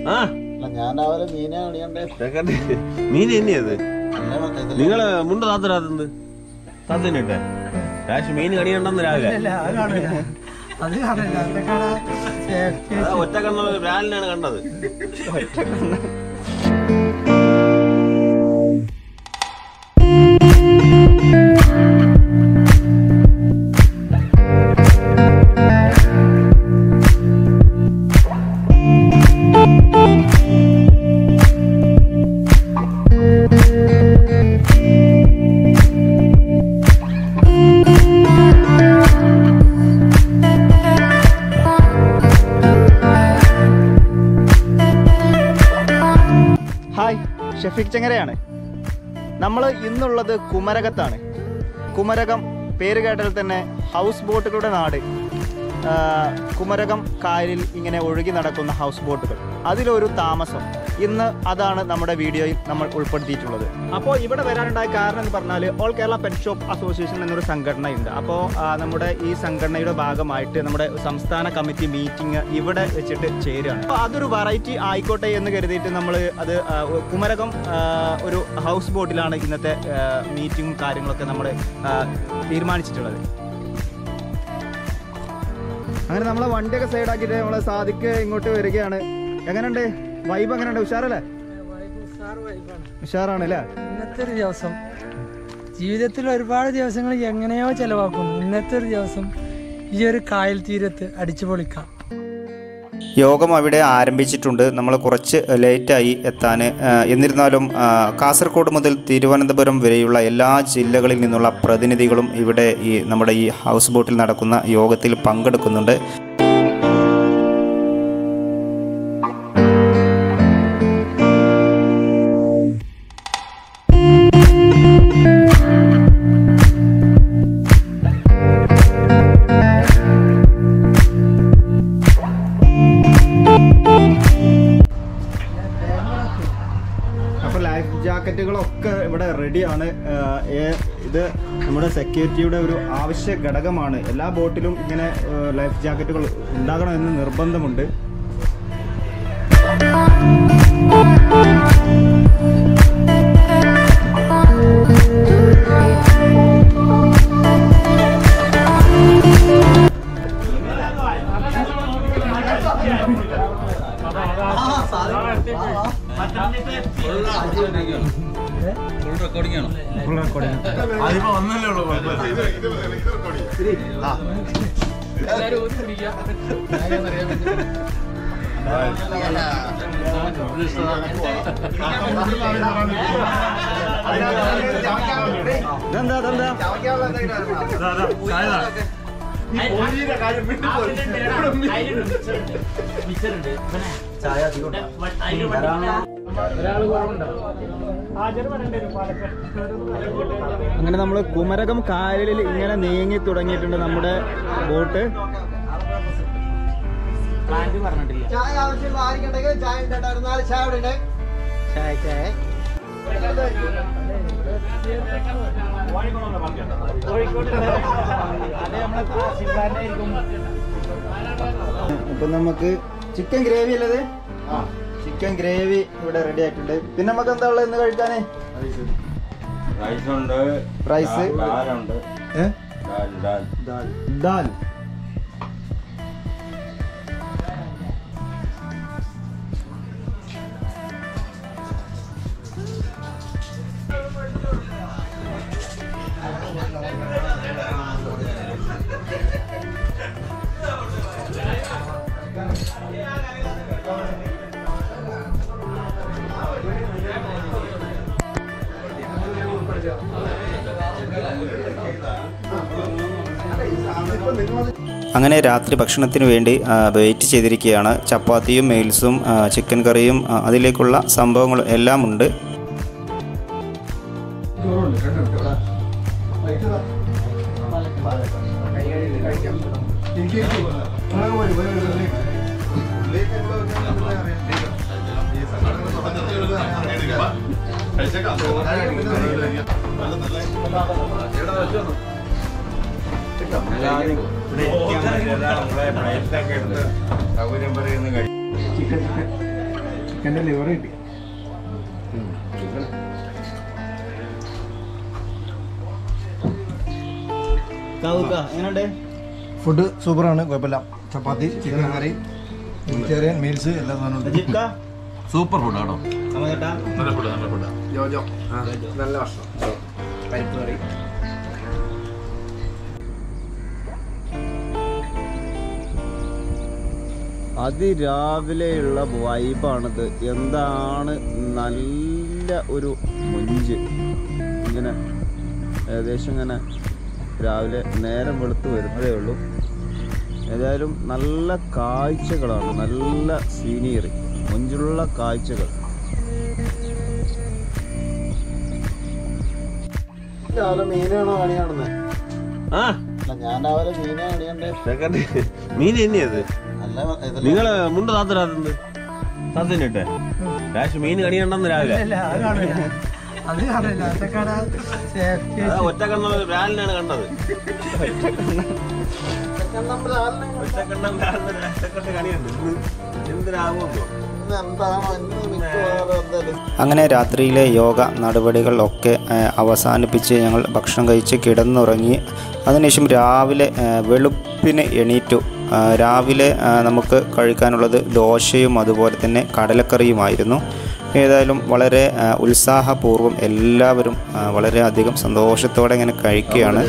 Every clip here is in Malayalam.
ആ അല്ല ഞാൻ രാവിലെ മീനെ അണിയണ്ടേ ചെക്കൻ്റെ മീൻ തന്നെയത് നിങ്ങള് മുണ്ട് താത്തരാത്തത് താത്തന്നെ കാശ് മീൻ കണിയണ്ടെന്ന് രാവിലെ അത് കാണില്ല അത് കാണാൻ അതാ ഒറ്റ കണ്ണ രാലിനാണ് കണ്ടത് ഹായ് ഷെഫീഖ് ചെങ്ങരയാണ് നമ്മൾ ഇന്നുള്ളത് കുമരകത്താണ് കുമരകം പേര് കേട്ടാൽ തന്നെ ഹൗസ് ബോട്ടുകളുടെ നാട് ആ, കുമരകം കായലിൽ ഇങ്ങനെ ഒഴുകി നടക്കുന്ന ഹൗസ് ബോട്ടുകൾ അതിലൊരു താമസം ഇന്ന് അതാണ് നമ്മുടെ വീഡിയോയിൽ നമ്മൾ ഉൾപ്പെടുത്തിയിട്ടുള്ളത് അപ്പോൾ ഇവിടെ വരാനുണ്ടായ കാരണം എന്ന് പറഞ്ഞാൽ all Kerala pet shop association എന്നൊരു സംഘടനയുണ്ട് അപ്പോൾ ആ, നമ്മുടെ ഈ സംഘടനയുടെ ഭാഗമായിട്ട് നമ്മുടെ സംസ്ഥാന കമ്മിറ്റി മീറ്റിംഗ് ഇവിടെ വെച്ചിട്ട് ചേരുകയാണ് അപ്പോൾ അതൊരു വെറൈറ്റി ആയിക്കോട്ടെ എന്ന് കരുതിയിട്ട് നമ്മൾ അത് ആ, കുമരകം ആ, ഒരു ഹൗസ് ബോട്ടിലാണ് ഇന്നത്തെ മീറ്റിങ്ങും കാര്യങ്ങളൊക്കെ നമ്മൾ തീരുമാനിച്ചിട്ടുള്ളത് അങ്ങനെ നമ്മളെ വണ്ടിയൊക്കെ സൈഡാക്കിയിട്ട് നമ്മളെ സാദിക്ക് ഇങ്ങോട്ട് വരികയാണ് എങ്ങനെയുണ്ട് വൈബ് എങ്ങനെയുണ്ട് ഉഷാറല്ലേ ഉഷാറാണ് അല്ലേ ഇന്നത്തെ ഒരു ദിവസം ജീവിതത്തിൽ ഒരുപാട് ദിവസങ്ങൾ എങ്ങനെയോ ചെലവാക്കുന്നു ഇന്നത്തെ ഒരു ദിവസം ഈ ഒരു കായൽ തീരത്ത് അടിച്ചു പൊളിക്കാം യോഗം അവിടെ ആരംഭിച്ചിട്ടുണ്ട് നമ്മൾ കുറച്ച് ലേറ്റായി എത്താൻ എന്നിരുന്നാലും ആ, കാസർഗോഡ് മുതൽ തിരുവനന്തപുരം വരെയുള്ള എല്ലാ ജില്ലകളിൽ നിന്നുള്ള പ്രതിനിധികളും ഇവിടെ ഈ നമ്മുടെ ഈ ഹൗസ് ബോട്ടിൽ നടക്കുന്ന യോഗത്തിൽ പങ്കെടുക്കുന്നുണ്ട് അപ്പോൾ ലൈഫ് ജാക്കറ്റുകളൊക്കെ ഇവിടെ റെഡിയാണ് ഇത് നമ്മുടെ സെക്യൂരിറ്റിയുടെ ഒരു ആവശ്യ ഘടകമാണ് എല്ലാ ബോട്ടിലും ഇങ്ങനെ ലൈഫ് ജാക്കറ്റുകൾ ഉണ്ടാകണമെന്ന് നിർബന്ധമുണ്ട് ഇതെന്താ ഇതെന്താ അങ്ങനെ നമ്മൾ കുമരകം കായലിൽ ഇങ്ങനെ നീങ്ങി തുടങ്ങിയിട്ടുണ്ട് നമ്മുടെ ബോട്ട് ചായ ആവശ്യം ആയിരിക്കണ്ടെങ്കിൽ ചായ ഉണ്ടായിരുന്നാലും ചായ ഇവിടെ ഉണ്ട് ചായ ചായ അപ്പൊ നമുക്ക് ചിക്കൻ ഗ്രേവി അല്ലത് ചിക്കൻ ഗ്രേവി ഇവിടെ റെഡി ആയിട്ടുണ്ട് പിന്നെ നമുക്ക് എന്താ ഉള്ളത് ഇന്ന് കഴിക്കാന് റൈസുണ്ട് റൈസ് ദാലുണ്ട് ഏ? ദാൽ ദാൽ ദാൽ അങ്ങനെ രാത്രി ഭക്ഷണത്തിന് വേണ്ടി ആ, വെയിറ്റ് ചെയ്തിരിക്കുകയാണ് ചപ്പാത്തിയും മെയിൽസും ആ, ചിക്കൻ കറിയും ആ, അതിലേക്കുള്ള സംഭവങ്ങൾ എല്ലാം ഉണ്ട് സൗകര്യം പറയുന്ന കഴിക്കും ചിക്കൻ്റെ ലിവർ കിട്ടി എങ്ങനെയുണ്ട് ഫുഡ് സൂപ്പറാണ് കുഴപ്പമില്ല chapati chicken curry vegetarian meals എല്ലാ സാധനവും ജിക്ക സൂപ്പർ ഫുഡ് ആണോ അമ്മ ചേട്ടാ ജോജോ നല്ല ഭക്ഷണം പരിപ്പ് കറി അതിരാവിലെയുള്ള വൈബാണിത് എന്താണ് നല്ല ഒരു മൊഞ്ച് ഇങ്ങനെ ഏകദേശം ഇങ്ങനെ രാവിലെ നേരം വെളുത്ത് വരുന്നതേ ഉള്ളൂ ഏതായാലും നല്ല കാഴ്ചകളാണ് നല്ല സീനറി മൊഞ്ചുള്ള കാഴ്ചകൾ രാവിലെ മീനാണോ പണിയാണെന്ന് ആ ഞാൻ രാവിലെ മീനെ പണിയണ്ടേ സെക്കൻഡ് മീൻ തന്നെയത് നിങ്ങള് മുണ്ട് താത്തരാതെന്ത് താത്തന്നിട്ടെ രാശി മീൻ കണിയണ്ടെന്ന് രാവിലെ ഇല്ല അത് കാണില്ല അത് കാണില്ല അതൊക്കെ സേഫ്റ്റി അതാ ഒറ്റ കണ്ണ രാലിനാണ് കണ്ടത് ഒറ്റക്കണ്ണം രാലിന് ഒറ്റക്കണ്ണ് കണിയുണ്ട് എന്തിനാകുമോ അങ്ങനെ രാത്രിയിലെ യോഗ നടപടികളൊക്കെ ആ, അവസാനിപ്പിച്ച് ഞങ്ങൾ ഭക്ഷണം കഴിച്ച് കിടന്നുറങ്ങി അതിനുശേഷം രാവിലെ ആ, വെളുപ്പിന് എണീറ്റു ആ, രാവിലെ ആ, നമുക്ക് കഴിക്കാനുള്ളത് ദോശയും അതുപോലെ തന്നെ കടലക്കറിയുമായിരുന്നു ഏതായാലും വളരെ ആ, ഉത്സാഹപൂർവ്വം എല്ലാവരും ആ, വളരെയധികം സന്തോഷത്തോടെ ഇങ്ങനെ കഴിക്കുകയാണ്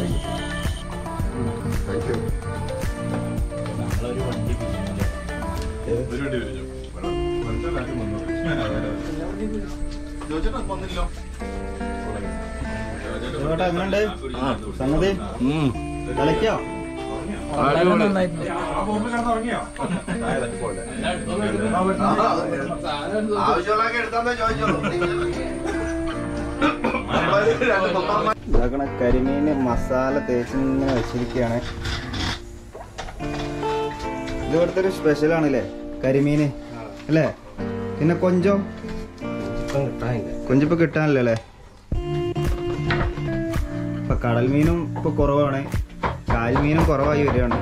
എങ്ങനെയുണ്ട് സംഗതി കളിക്കോ വളരെ നന്നായിട്ടുണ്ട് ഇതാക്കണ കരിമീന് മസാല തേച്ച് ഇങ്ങനെ വെച്ചിരിക്കുകയാണ് ഇത് ഇവിടുത്തെ ഒരു സ്പെഷ്യൽ ആണല്ലേ കരിമീന് അല്ലേ പിന്നെ കൊഞ്ചോ കൊഞ്ചിപ്പോ കിട്ടാനില്ല അല്ലേ ഇപ്പൊ കടൽ മീനും ഇപ്പൊ കുറവാണ് കാൽമീനും കുറവായി വരികയാണ്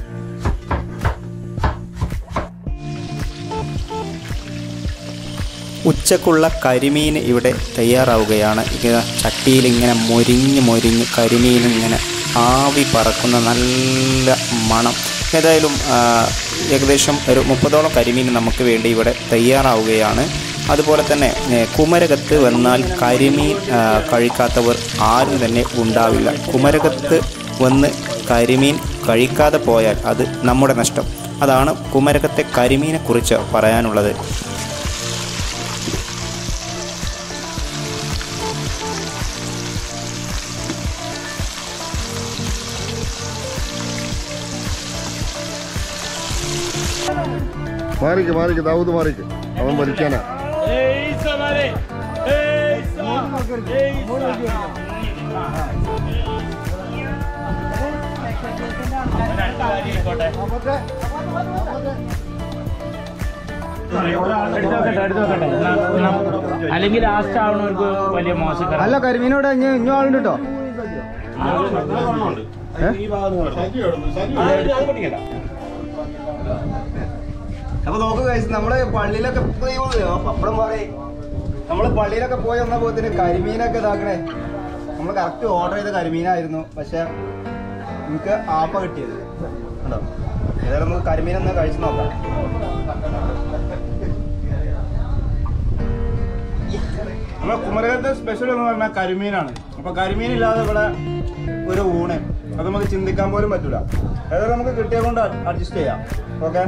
ഉച്ചക്കുള്ള കരിമീൻ ഇവിടെ തയ്യാറാവുകയാണ് ഇങ്ങനെ ചട്ടിയിൽ ഇങ്ങനെ മൊരിഞ്ഞ് മൊരിഞ്ഞ് കരിമീൻ ഇങ്ങനെ ആവി പറക്കുന്ന നല്ല മണം ഏതായാലും ആ, ഏകദേശം ഒരു മുപ്പതോളം കരിമീൻ നമുക്ക് വേണ്ടി ഇവിടെ തയ്യാറാവുകയാണ് അതുപോലെ തന്നെ ഏ, കുമരകത്ത് വന്നാൽ കരിമീൻ ആ, കഴിക്കാത്തവർ ആരും തന്നെ ഉണ്ടാവില്ല കുമരകത്ത് വന്ന് കരിമീൻ കഴിക്കാതെ പോയാൽ അത് നമ്മുടെ നഷ്ടം അതാണ് കുമരകത്തെ കരിമീനെ കുറിച്ച് പറയാനുള്ളത് മാറിക്ക് മാറിക്ക് ദാവൂദ് മാറിക്ക് അവൻ വലിക്കാനാ അല്ലെങ്കിൽ ലാസ്റ്റ് ആവണവർക്ക് വലിയ മോശക്കാരൻ അല്ല കരിമീനോടെ ഇനി ആളുണ്ട് കേട്ടോ അപ്പൊ നോക്ക് കഴിച്ച് നമ്മള് പള്ളിയിലൊക്കെ പോയി പപ്പടം പറയും നമ്മള് പള്ളിയിലൊക്കെ പോയി വന്ന പോത്തിന് കരിമീനൊക്കെ ഇതാക്കണേ നമ്മള് കറക്റ്റ് ഓർഡർ ചെയ്ത കരിമീനായിരുന്നു പക്ഷെ എനിക്ക് ആപ്പ കിട്ടിയത് കണ്ടോ ഏതായാലും നമുക്ക് കരിമീൻ ഒന്ന് കഴിച്ചു നോക്കാം നമ്മുടെ കുമരകത്തെ സ്പെഷ്യൽ എന്ന് പറഞ്ഞാൽ കരിമീനാണ് അപ്പൊ കരിമീൻ ഇല്ലാതെ ഇവിടെ ഒരു ഊണ് അത് നമുക്ക് ചിന്തിക്കാൻ പോലും പറ്റൂല ഏതായാലും നമുക്ക് കിട്ടിയ കൊണ്ട് അഡ്ജസ്റ്റ് ചെയ്യാം ഓക്കെ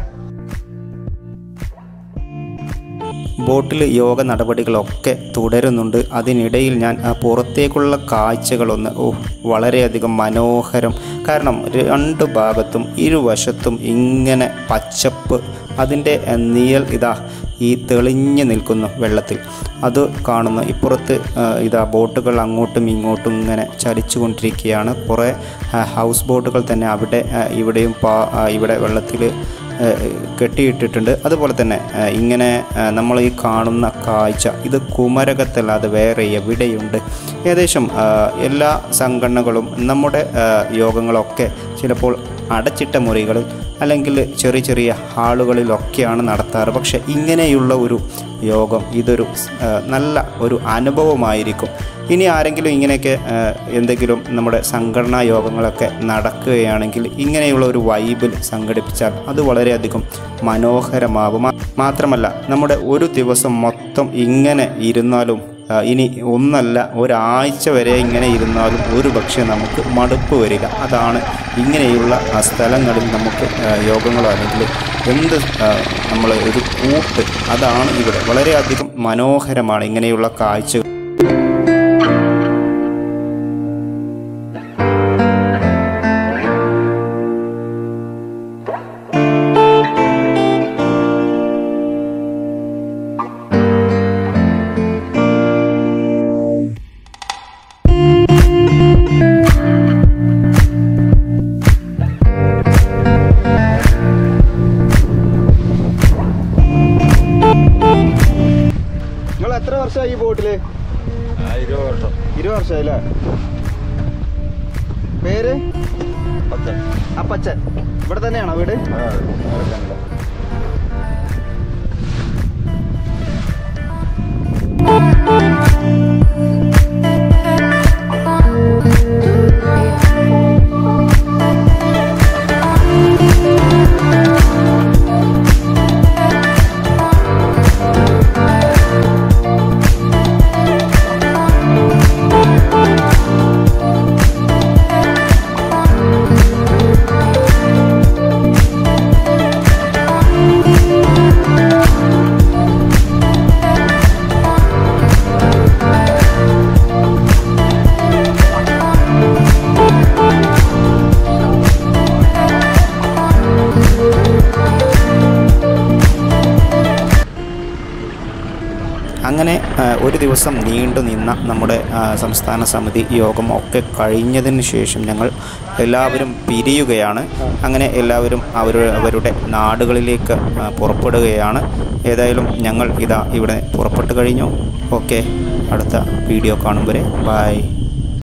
ബോട്ടിൽ യോഗ നടപടികളൊക്കെ തുടരുന്നുണ്ട് അതിനിടയിൽ ഞാൻ ആ പുറത്തേക്കുള്ള കാഴ്ചകളൊന്ന് ഓ വളരെയധികം മനോഹരം കാരണം രണ്ട് ഭാഗത്തും ഇരുവശത്തും ഇങ്ങനെ പച്ചപ്പ് അതിൻ്റെ ആ, നിഴൽ ഇതാ ഈ തെളിഞ്ഞു നിൽക്കുന്നു വെള്ളത്തിൽ അത് കാണുന്നു ഇപ്പുറത്ത് ആ, ഇതാ ബോട്ടുകൾ അങ്ങോട്ടും ഇങ്ങോട്ടും ഇങ്ങനെ ചലിച്ചു കൊണ്ടിരിക്കുകയാണ് കുറേ ആ, ഹൗസ് ബോട്ടുകൾ തന്നെ അവിടെ ആ, ഇവിടെയും പാ ആ, ഇവിടെ വെള്ളത്തിൽ ഏഹ് കെട്ടിയിട്ടിട്ടുണ്ട് അതുപോലെ തന്നെ ഏഹ് ഇങ്ങനെ ഏഹ് നമ്മൾ ഈ കാണുന്ന കാഴ്ച ഇത് കുമരകത്തല്ലാതെ വേറെ എവിടെയുണ്ട് ഏകദേശം ഏഹ് എല്ലാ സംഘടനകളും നമ്മുടെ ഏഹ് യോഗങ്ങളൊക്കെ ചിലപ്പോൾ അടച്ചിട്ട മുറികളിൽ അല്ലെങ്കിൽ ചെറിയ ചെറിയ ഹാളുകളിലൊക്കെയാണ് നടത്താറ് പക്ഷേ ഇങ്ങനെയുള്ള ഒരു യോഗം ഇതൊരു ആ, നല്ല ഒരു അനുഭവമായിരിക്കും ഇനി ആരെങ്കിലും ഇങ്ങനെയൊക്കെ ആ, എന്തെങ്കിലും നമ്മുടെ സംഘടനാ യോഗങ്ങളൊക്കെ നടക്കുകയാണെങ്കിൽ ഇങ്ങനെയുള്ള ഒരു വൈബിൽ സംഘടിപ്പിച്ചാൽ അത് വളരെയധികം മനോഹരമാകും മാ- മാത്രമല്ല നമ്മുടെ ഒരു ദിവസം മൊത്തം ഇങ്ങനെ ഇരുന്നാലും ആ, ഇനി ഒന്നല്ല ഒരാഴ്ച വരെ ഇങ്ങനെ ഇരുന്നാലും ഒരു പക്ഷേ നമുക്ക് മടുപ്പ് വരിക അതാണ് ഇങ്ങനെയുള്ള ആ സ്ഥലങ്ങളിൽ നമുക്ക് ആ, യോഗങ്ങളോ അല്ലെങ്കിൽ എന്ത് നമ്മൾ ഒരു കൂട്ട് അതാണ് ഇവിടെ വളരെയധികം മനോഹരമാണ് ഇങ്ങനെയുള്ള കാഴ്ചകൾ നിങ്ങൾ എത്ര വർഷമായി ഈ ബോട്ടില് ഇരുപത് വർഷം ഇരുപത് വർഷമായില്ലേ പേര് പത്ത് അപ്പച്ചൻ ഇവിടെ തന്നെയാണോ വീട് അങ്ങനെ ആ, ഒരു ദിവസം നീണ്ടു നിന്ന നമ്മുടെ ആ, സംസ്ഥാന സമിതി യോഗം ഒക്കെ കഴിഞ്ഞതിന് ശേഷം ഞങ്ങൾ എല്ലാവരും പിരിയുകയാണ് അങ്ങനെ എല്ലാവരും അവർ അവരുടെ നാടുകളിലേക്ക് ആ, പുറപ്പെടുകയാണ് ഏതായാലും ഞങ്ങൾ ഇതാ ഇവിടെ പുറപ്പെട്ടു കഴിഞ്ഞു ഓക്കെ അടുത്ത വീഡിയോ കാണും വരെ ബൈ